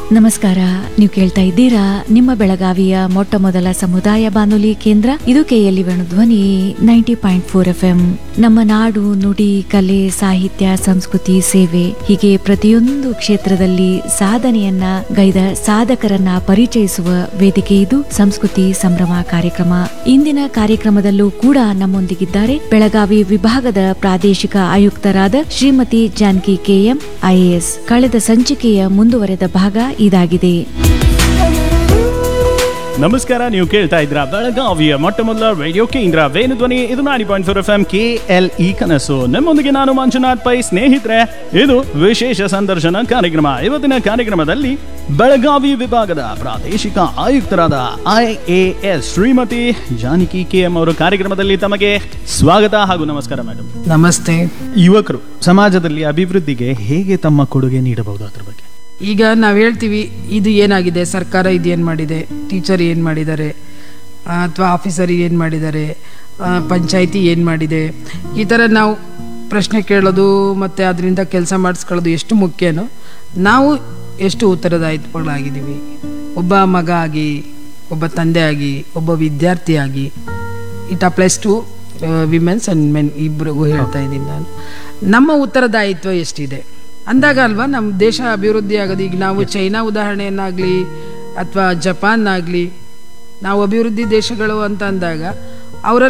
ನಮಸ್ಕಾರ ನೀವು ಕೇಳ್ತಾ ಇದ್ದೀರಾ ನಿಮ್ಮ ಬೆಳಗಾವಿಯ ಮೊಟ್ಟ ಮೊದಲ ಸಮುದಾಯ ಬಾನುಲಿ ಕೇಂದ್ರ ಇದು KLE Dhwani ninety point four F M ನಮ್ಮ ನಾಡು ನುಡಿ ಕಲೆ ಸಾಹಿತ್ಯ ಸಂಸ್ಕೃತಿ ಸೇವೆ ಹೀಗೆ ಪ್ರತಿಯೊಂದು ಕ್ಷೇತ್ರದಲ್ಲಿ ಸಾಧನೆಯನ್ನ ಗೈದ ಸಾಧಕರನ್ನ ಪರಿಚಯಿಸುವ ವೇದಿಕೆ ಇದು ಸಂಸ್ಕೃತಿ ಸಂಭ್ರಮ ಕಾರ್ಯಕ್ರಮ ಇಂದಿನ ಕಾರ್ಯಕ್ರಮದಲ್ಲೂ ಕೂಡ ನಮ್ಮೊಂದಿಗಿದ್ದಾರೆ ಬೆಳಗಾವಿ ವಿಭಾಗದ ಪ್ರಾದೇಶಿಕ ಆಯುಕ್ತರಾದ ಶ್ರೀಮತಿ ಜಾನಕಿ ಕೆಎಂ ಐಎಎಸ್ ಕಳೆದ ಸಂಚಿಕೆಯ ಮುಂದುವರೆದ ಭಾಗ ಇದಾಗಿದೆ ನಮಸ್ಕಾರ ನೀವು ಕೇಳ್ತಾ ಇದ್ರ ಬೆಳಗಾವಿಯ ಮೊಟ್ಟ ಮೊದಲ ರೇಡಿಯೋ ಕೇಂದ್ರ ವೇಣುಧ್ವನಿ ಇದು ನಾಡಿ point four F M K L E ಕನಸು ನಮ್ಮೊಂದಿಗೆ ನಾನು ಮಂಜುನಾಥ್ ಪೈ ಸ್ನೇಹಿತರೆ ಇದು ವಿಶೇಷ ಸಂದರ್ಶನ ಕಾರ್ಯಕ್ರಮ ಇವತ್ತಿನ ಕಾರ್ಯಕ್ರಮದಲ್ಲಿ ಬೆಳಗಾವಿ ವಿಭಾಗದ ಪ್ರಾದೇಶಿಕ ಆಯುಕ್ತರಾದ I A S Shrimati Janaki K M ಅವರು ಕಾರ್ಯಕ್ರಮದಲ್ಲಿ ತಮಗೆ ಸ್ವಾಗತ ಹಾಗೂ ನಮಸ್ಕಾರ ಮೇಡಮ್ ನಮಸ್ತೆ ಯುವಕರು ಸಮಾಜದಲ್ಲಿ ಅಭಿವೃದ್ಧಿಗೆ ಹೇಗೆ ತಮ್ಮ ಕೊಡುಗೆ ನೀಡಬಹುದು ಅದ್ರ ಬಗ್ಗೆ ಈಗ ನಾವು ಹೇಳ್ತೀವಿ ಇದು ಏನಾಗಿದೆ ಸರ್ಕಾರ ಇದು ಏನು ಮಾಡಿದೆ ಟೀಚರ್ ಏನು ಮಾಡಿದ್ದಾರೆ ಅಥವಾ ಆಫೀಸರ್ ಏನು ಮಾಡಿದ್ದಾರೆ ಪಂಚಾಯಿತಿ ಏನು ಮಾಡಿದೆ ಈ ಥರ ನಾವು ಪ್ರಶ್ನೆ ಕೇಳೋದು ಮತ್ತು ಅದರಿಂದ ಕೆಲಸ ಮಾಡಿಸ್ಕೊಳ್ಳೋದು ಎಷ್ಟು ಮುಖ್ಯನೋ ನಾವು ಎಷ್ಟು ಉತ್ತರದಾಯಿತ್ವಗಳಾಗಿದ್ದೀವಿ ಒಬ್ಬ ಮಗ ಆಗಿ ಒಬ್ಬ ತಂದೆ ಆಗಿ ಒಬ್ಬ ವಿದ್ಯಾರ್ಥಿ ಆಗಿ it applies to women's and men ಇಬ್ಬರಿಗೂ ಹೇಳ್ತಾ ಇದ್ದೀನಿ ನಾನು ನಮ್ಮ ಉತ್ತರದಾಯಿತ್ವ ಎಷ್ಟಿದೆ ಅಂದಾಗ ಅಲ್ವಾ ನಮ್ಮ ದೇಶ ಅಭಿವೃದ್ಧಿ ಆಗೋದು ಈಗ ನಾವು ಚೈನಾ ಉದಾಹರಣೆಯನ್ನಾಗಲಿ ಅಥವಾ ಜಪಾನ್ ಆಗಲಿ ನಾವು ಅಭಿವೃದ್ಧಿ ದೇಶಗಳು ಅಂತ ಅಂದಾಗ ಅವರಲ್ಲಿ